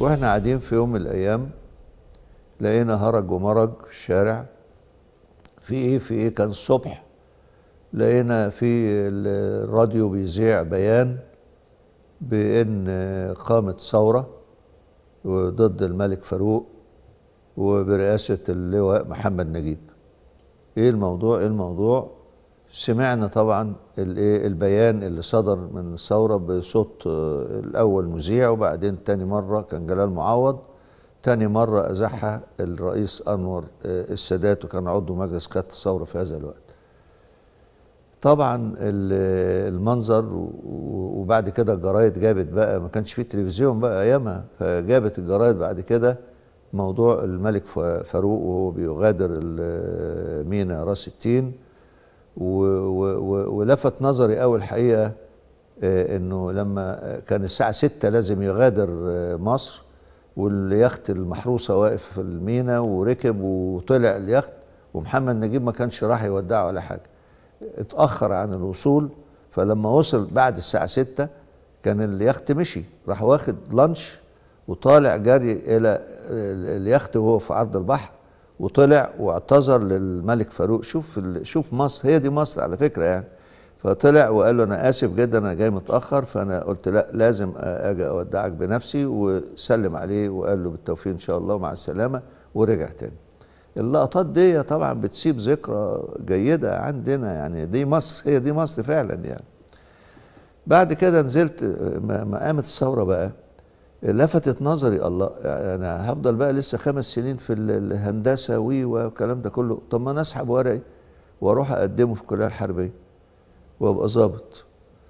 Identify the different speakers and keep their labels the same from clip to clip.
Speaker 1: واحنا قاعدين في يوم من الايام لقينا هرج ومرج في الشارع في ايه في ايه كان الصبح لقينا في الراديو بيذيع بيان بان قامت ثوره وضد الملك فاروق وبرئاسه اللواء محمد نجيب ايه الموضوع ايه الموضوع سمعنا طبعا الايه البيان اللي صدر من الثوره بصوت آه، الاول مذيع وبعدين تاني مره كان جلال معوض تاني مره اذاعها الرئيس انور آه، السادات وكان عضو مجلس قياده الثوره في هذا الوقت طبعا ال- المنظر و- وبعد كده الجرايد جابت بقى ما كانش فيه تلفزيون بقى ايامها فجابت الجرايد بعد كده موضوع الملك ف- فاروق وهو بيغادر ال- مينا راس التين و- و- و- ولفت نظري أول الحقيقة آه، انه لما كان الساعة ستة لازم يغادر آه، مصر واليخت المحروسة واقف في المينا وركب وطلع اليخت ومحمد نجيب ما كانش راح يودعه ولا حاجة اتأخر عن الوصول فلما وصل بعد الساعة ستة كان اليخت مشي راح واخد لانش وطالع جري إلى ال- اليخت وهو في عرض البحر وطلع واعتذر للملك فاروق شوف ال- شوف مصر هي دي مصر على فكرة يعني فطلع وقال له انا اسف جدا انا جاي متاخر فانا قلت لا لازم اجي اودعك بنفسي وسلم عليه وقال له بالتوفيق ان شاء الله ومع السلامه ورجع تاني اللقطات دي طبعا بتسيب ذكرى جيده عندنا يعني دي مصر هي دي مصر فعلا يعني بعد كده نزلت ما ما قامت الثوره بقى لفتت نظري الله يعني انا هفضل بقى لسه خمس سنين في ال- الهندسه وي والكلام ده كله طب ما انا اسحب ورقي واروح اقدمه في الكليه الحربيه وابقى ظابط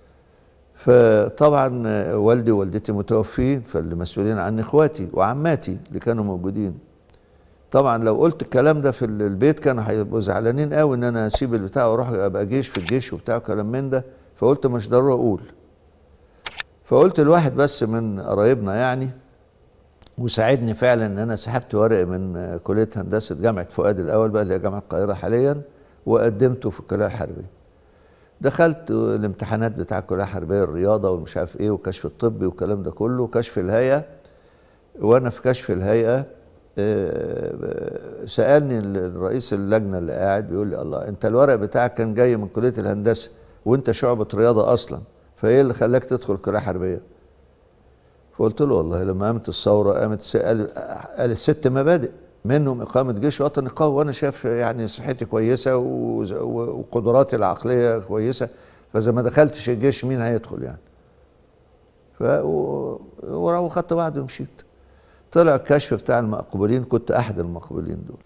Speaker 1: فطبعا والدي ووالدتي متوفين فاللي مسؤولين عني اخواتي وعماتي اللي كانوا موجودين طبعا لو قلت الكلام ده في البيت كانوا هيبقوا زعلانين قوي ان انا اسيب البتاع واروح ابقى جيش في الجيش وبتاع كلام من ده فقلت مش ضروري اقول فقلت لواحد بس من قرايبنا يعني وساعدني فعلا ان انا سحبت ورقي من كليه هندسه جامعه فؤاد الاول بقى اللي هي جامعه القاهره حاليا وقدمته في الكليه الحربيه دخلت الامتحانات بتاع الكليه الحربيه الرياضه ومش عارف ايه وكشف الطبي والكلام ده كله وكشف الهيئه وانا في كشف الهيئه آه، سالني الرئيس اللجنه اللي قاعد بيقول لي الله انت الورق بتاعك كان جاي من كليه الهندسه وانت شعبه رياضه اصلا فايه اللي خلاك تدخل الكليه الحربيه فقلت له والله لما قامت الثوره قامت س- قال, قال الست مبادئ منهم اقامه جيش وطني قوي وانا شايف يعني صحتي كويسه وز- و- وقدراتي العقليه كويسه فاذا ما دخلتش الجيش مين هيدخل يعني ف و- وخدت بعض ومشيت طلع الكشف بتاع المقبولين كنت احد المقبولين دول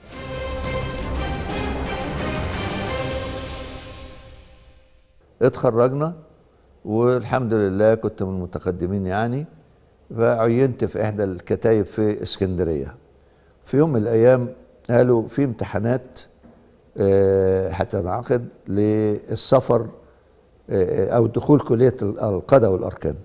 Speaker 1: اتخرجنا والحمد لله كنت من المتقدمين يعني فعينت في احدى الكتايب في اسكندريه في يوم من الايام قالوا في امتحانات آه، هتنعقد للسفر آه، او دخول كليه القضاء والاركان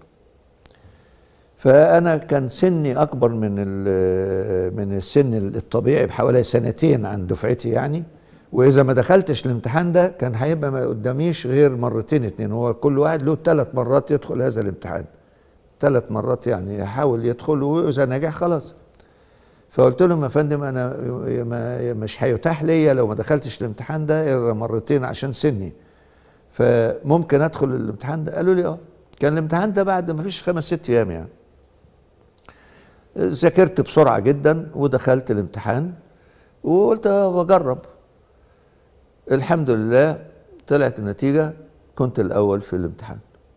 Speaker 1: فانا كان سني اكبر من ال- من السن الطبيعي بحوالي سنتين عن دفعتي يعني واذا ما دخلتش الامتحان ده كان هيبقى ما قداميش غير مرتين اتنين هو كل واحد له ثلاث مرات يدخل هذا الامتحان ثلاث مرات يعني يحاول يدخل واذا نجح خلاص فقلت لهم يا فندم انا ما- مش هيتاح ليا لو ما دخلتش الامتحان ده الا مرتين عشان سني فممكن ادخل الامتحان ده قالوا لي اه كان الامتحان ده بعد ما فيش خمس ست ايام يعني ذاكرت بسرعه جدا ودخلت الامتحان وقلت اه بجرب الحمد لله طلعت النتيجه كنت الاول في الامتحان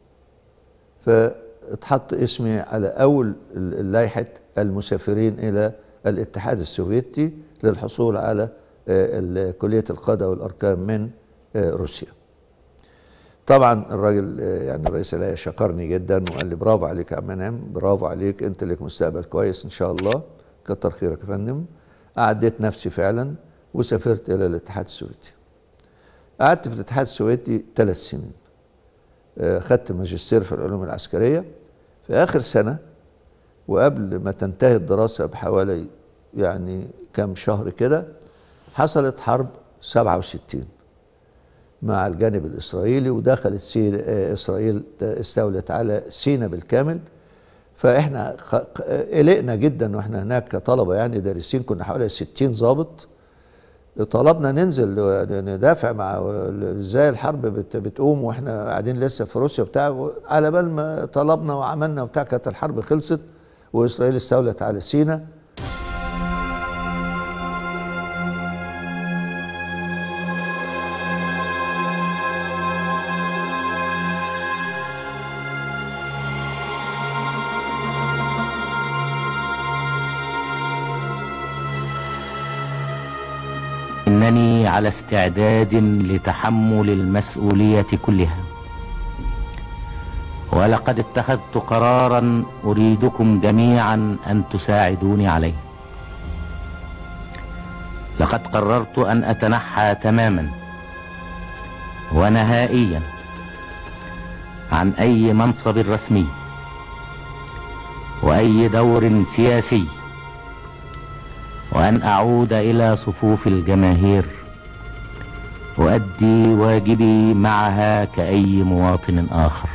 Speaker 1: فاتحط اسمي على اول لائحه المسافرين الى الاتحاد السوفيتي للحصول على آه، ال- كليه القاده والاركان من آه، روسيا طبعا الراجل آه، يعني رئيس الهيئه شكرني جدا وقال لي برافو عليك يا عم منعم برافو عليك انت لك مستقبل كويس ان شاء الله كتر خيرك يا فندم اعديت نفسي فعلا وسافرت الى الاتحاد السوفيتي قعدت في الاتحاد السوفيتي ثلاث سنين آه، خدت ماجستير في العلوم العسكريه في اخر سنه وقبل ما تنتهي الدراسه بحوالي يعني كم شهر كده حصلت حرب 67 مع الجانب الاسرائيلي ودخلت سي... آه، اسرائيل استولت على سينا بالكامل فاحنا خ- ق- قلقنا جدا واحنا هناك كطلبه يعني دارسين كنا حوالي 60 ضابط طلبنا ننزل ندافع مع ازاي الحرب بت- بتقوم واحنا قاعدين لسه في روسيا بتاع على بال ما طلبنا وعملنا وبتاع كانت الحرب خلصت واسرائيل استولت على سينا
Speaker 2: إنني على استعداد لتحمل المسؤولية كلها ولقد اتخذت قرارا أريدكم جميعا أن تساعدوني عليه لقد قررت أن أتنحى تماما ونهائيا عن أي منصب رسمي وأي دور سياسي وأن أعود إلى صفوف الجماهير أؤدي واجبي معها كأي مواطن آخر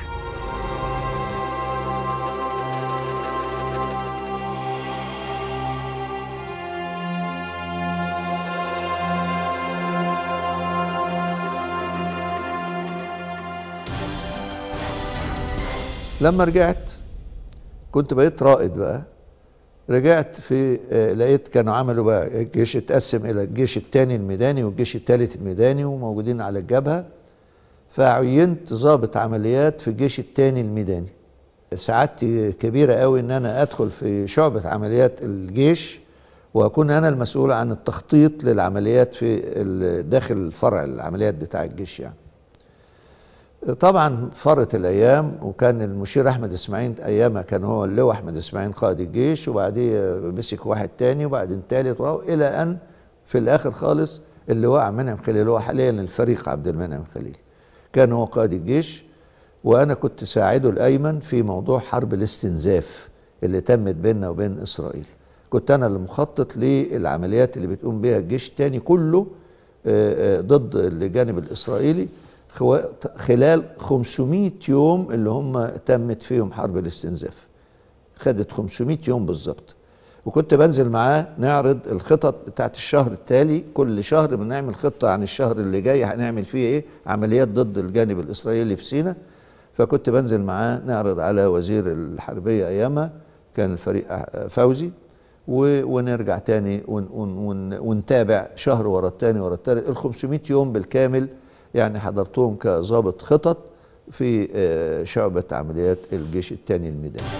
Speaker 1: لما رجعت كنت بقيت رائد بقى رجعت في آه، لقيت كانوا عملوا بقى الجيش اتقسم الى الجيش الثاني الميداني والجيش الثالث الميداني وموجودين على الجبهه فعينت ضابط عمليات في الجيش الثاني الميداني سعادتي كبيره قوي ان انا ادخل في شعبه عمليات الجيش واكون انا المسؤول عن التخطيط للعمليات في ال- داخل الفرع العمليات بتاع الجيش يعني طبعا فرت الايام وكان المشير احمد اسماعيل ايامها كان هو اللواء احمد اسماعيل قائد الجيش وبعديه مسك واحد تاني وبعدين تالت ورابع الى ان في الاخر خالص اللواء عبد المنعم خليل اللي هو حاليا الفريق عبد المنعم خليل كان هو قائد الجيش وانا كنت ساعده الايمن في موضوع حرب الاستنزاف اللي تمت بيننا وبين اسرائيل كنت انا اللي مخطط للعمليات اللي بتقوم بها الجيش الثاني كله آه، آه، ضد الجانب الاسرائيلي خوا- خلال 500 يوم اللي هم تمت فيهم حرب الاستنزاف خدت 500 يوم بالظبط وكنت بنزل معاه نعرض الخطط بتاعت الشهر التالي كل شهر بنعمل خطة عن الشهر اللي جاي هنعمل فيه ايه عمليات ضد الجانب الإسرائيلي في سيناء فكنت بنزل معاه نعرض على وزير الحربية أيامها كان الفريق فوزي و- ونرجع تاني ون ون ون ونتابع شهر ورا التاني ورا التالت ال 500 يوم بالكامل يعني حضرتهم كظابط خطط في آه، شعبة عمليات الجيش الثاني الميداني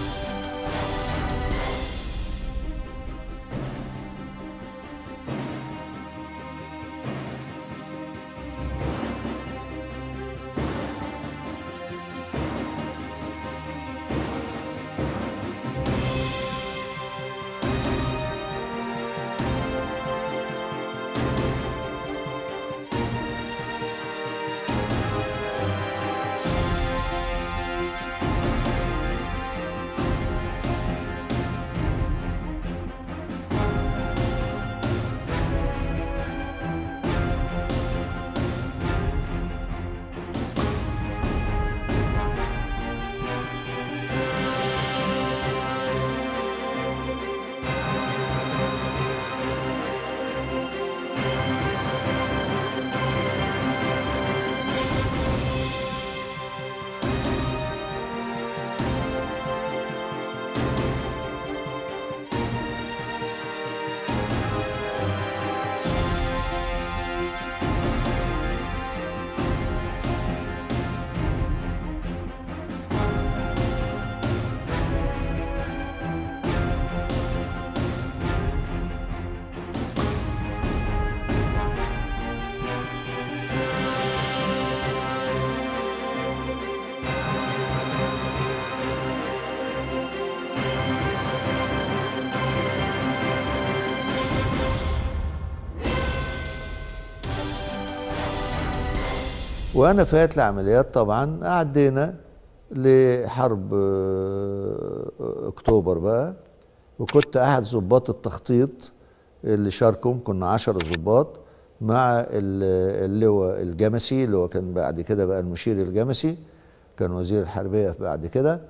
Speaker 1: وانا فات العمليات طبعا عدينا لحرب آه، اكتوبر بقى وكنت احد ضباط التخطيط اللي شاركهم كنا عشر ضباط مع ال- اللواء الجمسي اللي هو كان بعد كده بقى المشير الجمسي كان وزير الحربية بعد كده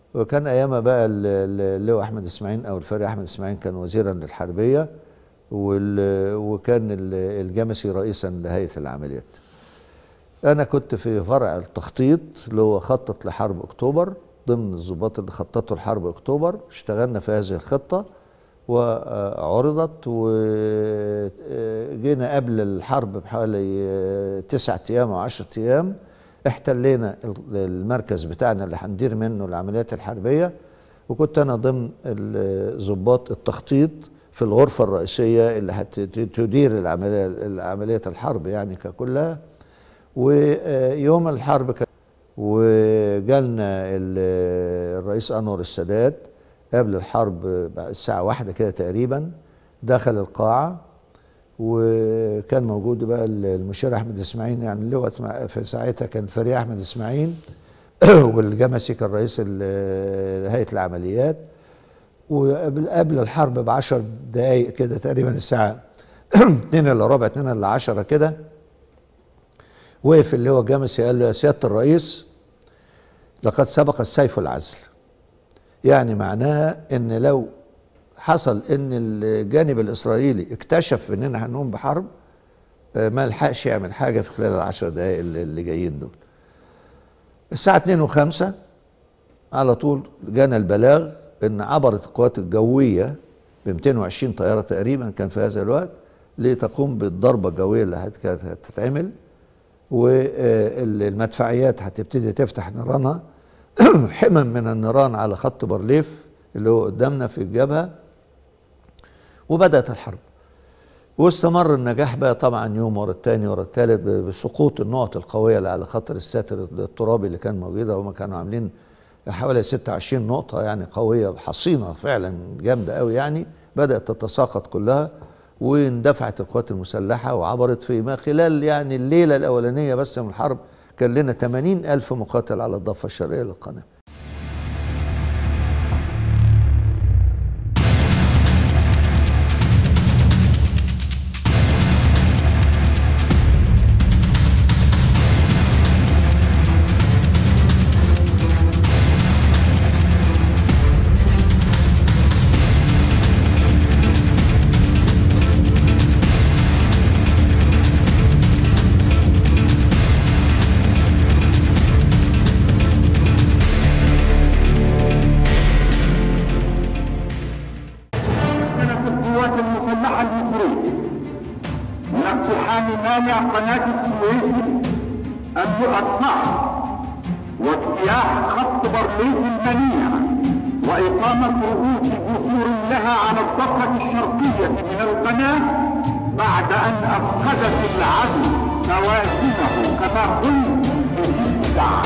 Speaker 1: وكان ايامها بقى ال- ال- اللواء احمد اسماعيل او الفريق احمد اسماعيل كان وزيرا للحربيه وال- وكان ال- الجمسي رئيسا لهيئه العمليات انا كنت في فرع التخطيط اللي هو خطط لحرب اكتوبر ضمن الضباط اللي خططوا لحرب اكتوبر اشتغلنا في هذه الخطه وعرضت وجينا قبل الحرب بحوالي آه، تسعة ايام او عشرة ايام احتلينا ال- المركز بتاعنا اللي هندير منه العمليات الحربيه وكنت انا ضمن ال- ضباط التخطيط في الغرفه الرئيسيه اللي هتدير العمليه العمليه الحرب يعني ككلها ويوم الحرب كان وجالنا ال- الرئيس انور السادات قبل الحرب بعد الساعه واحدة كده تقريبا دخل القاعه وكان موجود بقى المشير احمد اسماعيل يعني اللواء اسمع- في ساعتها كان فريق احمد اسماعيل والجمسي كان رئيس ال- هيئه العمليات وقبل قبل الحرب بعشر دقايق كده تقريبا الساعه 2 الا ربع 2 الا 10 كده وقف اللي هو الجمسي قال له يا سياده الرئيس لقد سبق السيف العزل يعني معناها ان لو حصل ان الجانب الاسرائيلي اكتشف اننا هنقوم بحرب آه، ما لحقش يعمل حاجه في خلال العشر دقائق اللي اللي جايين دول الساعه 2 و5 على طول جانا البلاغ ان عبرت القوات الجويه ب 220 طياره تقريبا كان في هذا الوقت لتقوم بالضربه الجويه اللي هت- كانت هتتعمل والمدفعيات هتبتدي تفتح نيرانها حمم من النيران على خط بارليف اللي هو قدامنا في الجبهه وبدات الحرب واستمر النجاح بقى طبعا يوم ورا الثاني ورا الثالث ب- بسقوط النقط القويه اللي على خط الساتر الترابي اللي كان موجوده هم كانوا عاملين حوالي 26 نقطه يعني قويه حصينه فعلا جامده قوي يعني بدات تتساقط كلها واندفعت القوات المسلحه وعبرت في ما خلال يعني الليله الاولانيه بس من الحرب كان لنا 80 ألف مقاتل على الضفة الشرقية للقناة
Speaker 3: كانت القوات المسلحة المصرية من اقتحام مانع قناة السويس المقطعة واجتياح خط بارليف المنيع وإقامة رؤوس جسور لها على الضفة الشرقية من القناة بعد أن أفقدت العدو توازنه كما قلت في ست ساعات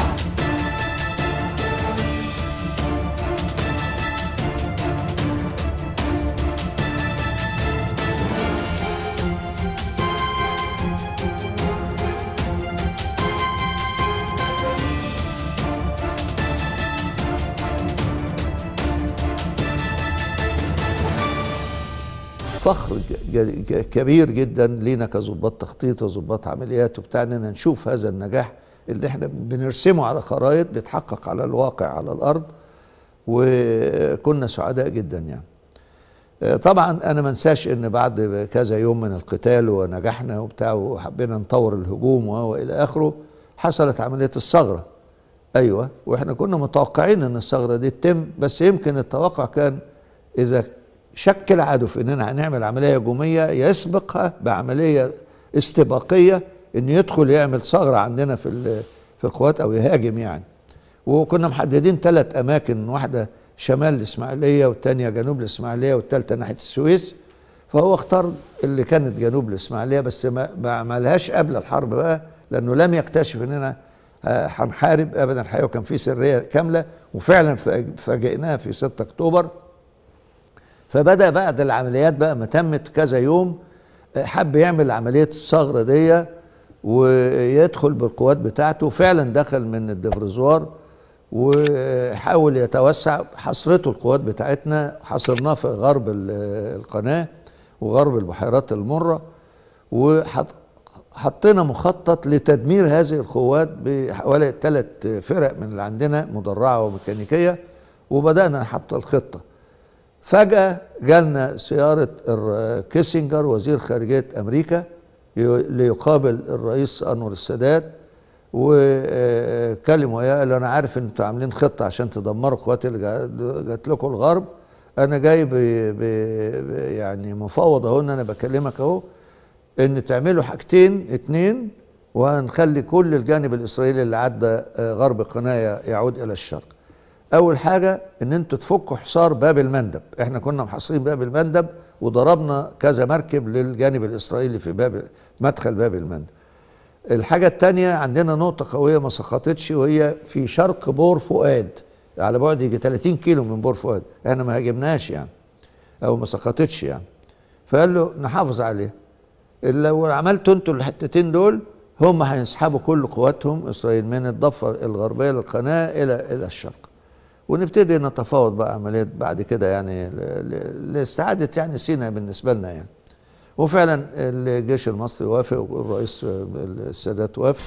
Speaker 1: فخر ج- ج- كبير جدا لينا كظباط تخطيط وظباط عمليات وبتاع اننا نشوف هذا النجاح اللي احنا بنرسمه على خرائط بيتحقق على الواقع على الارض وكنا سعداء جدا يعني آه، طبعا انا ما انساش ان بعد كذا يوم من القتال ونجحنا وبتاع وحبينا نطور الهجوم و- والى اخره حصلت عمليه الثغره ايوه واحنا كنا متوقعين ان الثغره دي تتم بس يمكن التوقع كان اذا شك العدو في اننا هنعمل عمليه هجوميه يسبقها بعمليه استباقيه انه يدخل يعمل ثغره عندنا في ال- في القوات او يهاجم يعني وكنا محددين ثلاث اماكن واحده شمال الاسماعيليه والثانيه جنوب الاسماعيليه والثالثه ناحيه السويس فهو اختار اللي كانت جنوب الاسماعيليه بس ما ما عملهاش قبل الحرب بقى لانه لم يكتشف اننا آه، هنحارب ابدا الحقيقه وكان في سريه كامله وفعلا فاج- فاجئناها في 6 اكتوبر فبدا بعد العمليات بقى ما تمت كذا يوم آه، حب يعمل عمليه الثغره دي ويدخل بالقوات بتاعته فعلا دخل من الدفرزوار وحاول يتوسع حصرته القوات بتاعتنا حصرناه في غرب ال- القناه وغرب البحيرات المره وحطينا مخطط لتدمير هذه القوات بحوالي ثلاث فرق من اللي عندنا مدرعه وميكانيكيه وبدانا نحط الخطه فجاه جالنا سياره الر- كيسنجر وزير خارجيه امريكا ي- ليقابل الرئيس انور السادات وكلم وياه قال له انا عارف ان انتوا عاملين خطه عشان تدمروا القوات اللي جا- جات لكم الغرب انا جاي ب ب ب- يعني مفوض اهو ان انا بكلمك اهو ان تعملوا حاجتين اتنين وهنخلي كل الجانب الاسرائيلي اللي عدى آه، غرب القناه يعود الى الشرق اول حاجه ان انتوا تفكوا حصار باب المندب احنا كنا محاصرين باب المندب وضربنا كذا مركب للجانب الاسرائيلي في باب مدخل باب المندب الحاجة التانية عندنا نقطة قوية ما سقطتش وهي في شرق بور فؤاد على بعد يجي 30 كيلو من بور فؤاد احنا ما هاجمناش يعني او ما سقطتش يعني فقال له نحافظ عليها لو عملتوا انتوا الحتتين دول هم هيسحبوا كل قواتهم اسرائيل من الضفه الغربيه للقناه الى الى الشرق ونبتدي نتفاوض بقى عمليات بعد كده يعني ل- ل- لاستعاده يعني سيناء بالنسبه لنا يعني وفعلا الجيش المصري وافق والرئيس السادات وافق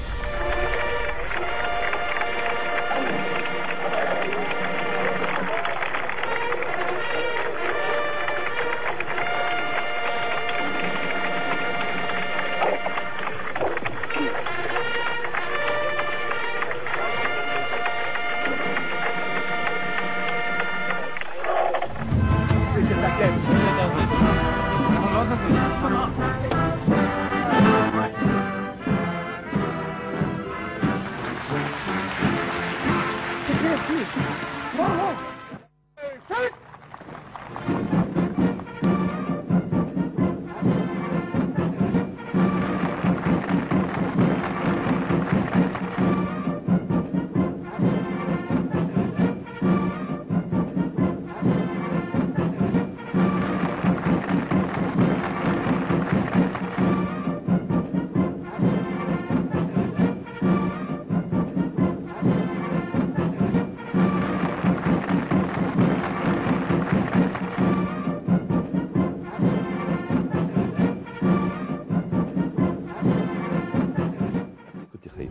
Speaker 4: كنت خايف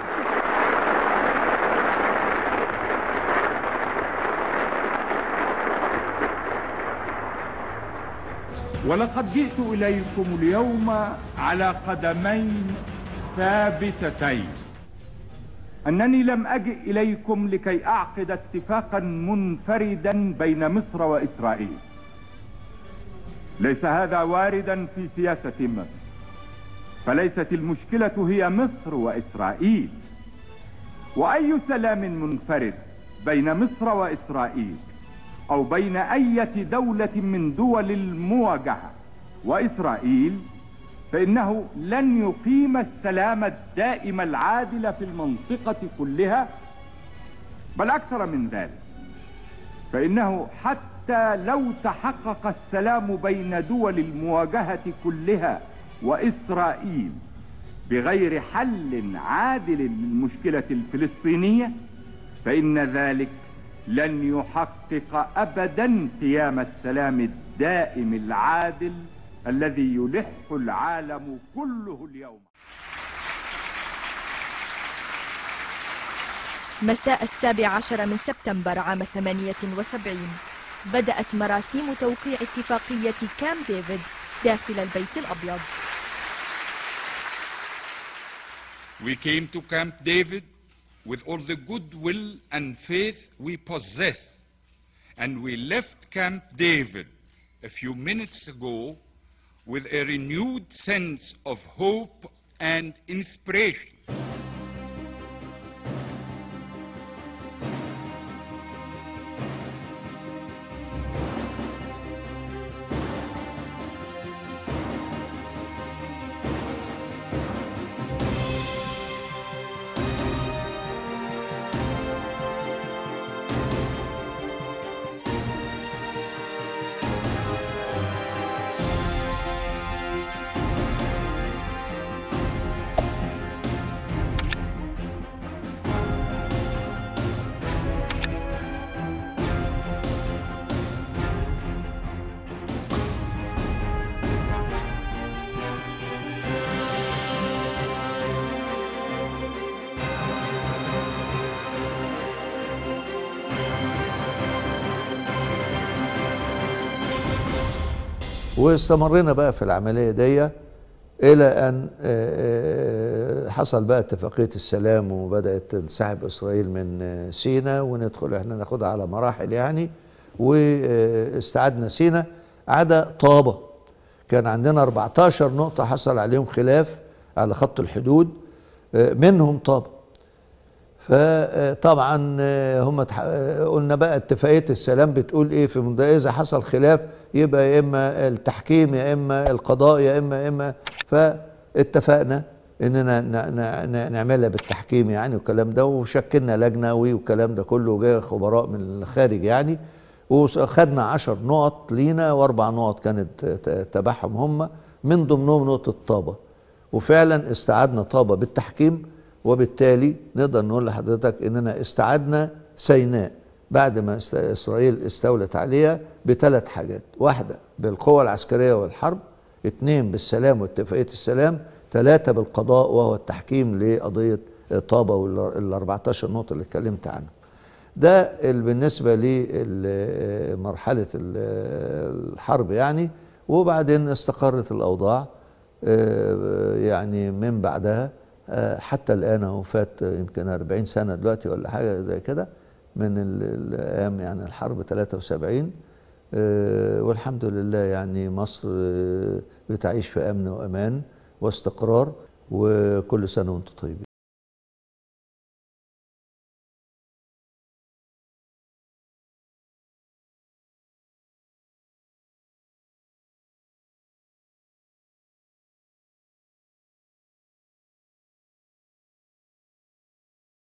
Speaker 3: ولقد جئت إليكم اليوم على قدمين ثابتتين أنني لم أجئ إليكم لكي أعقد اتفاقا منفردا بين مصر وإسرائيل ليس هذا واردا في سياسة مصر فليست المشكلة هي مصر وإسرائيل وأي سلام منفرد بين مصر وإسرائيل أو بين أية دولة من دول المواجهة وإسرائيل فإنه لن يقيم السلام الدائم العادل في المنطقة كلها بل أكثر من ذلك فإنه حتى لو تحقق السلام بين دول المواجهة كلها وإسرائيل بغير حل عادل للمشكلة الفلسطينية فإن ذلك لن يحقق أبدا قيام السلام الدائم العادل الذي يلح العالم كله اليوم
Speaker 5: مساء السابع عشر من سبتمبر عام 78 بدأت مراسيم توقيع اتفاقية كامب ديفيد داخل البيت الأبيض
Speaker 6: We came to Camp David with all the goodwill and faith we possess. And we left Camp David a few minutes ago with a renewed sense of hope and inspiration.
Speaker 1: واستمرينا بقى في العملية دي إلى أن آه، آه، حصل بقى اتفاقية السلام وبدأت تنسحب إسرائيل من آه، سيناء وندخل إحنا ناخدها على مراحل يعني واستعدنا سيناء عدا طابة كان عندنا 14 نقطة حصل عليهم خلاف على خط الحدود آه، منهم طابة فطبعا آه، هم تح- آه، قلنا بقى اتفاقيه السلام بتقول ايه في منطقه اذا حصل خلاف يبقى يا اما التحكيم يا اما القضاء يا اما يا اما فاتفقنا اننا ن- ن- ن- نعملها بالتحكيم يعني والكلام ده وشكلنا لجنه والكلام ده كله وجاي خبراء من الخارج يعني وخدنا عشر نقط لينا واربع نقط كانت ت- تبعهم هم من ضمنهم نقطه طابه وفعلا استعدنا طابة بالتحكيم وبالتالي نقدر نقول لحضرتك اننا استعدنا سيناء بعد ما است- اسرائيل استولت عليها بثلاث حاجات واحدة بالقوة العسكرية والحرب اثنين بالسلام واتفاقية السلام ثلاثة بالقضاء وهو التحكيم لقضية طابة وال 14 نقطة اللي اتكلمت عنهم ده ال- بالنسبة لمرحلة الحرب يعني وبعدين استقرت الأوضاع آه، يعني من بعدها آه، حتى الآن أهو فات يمكن 40 سنة دلوقتي ولا حاجة زي كده من ال- الأيام يعني الحرب 73 آه، والحمد لله يعني مصر آه، بتعيش في أمن وأمان واستقرار وكل سنة وأنتم طيبين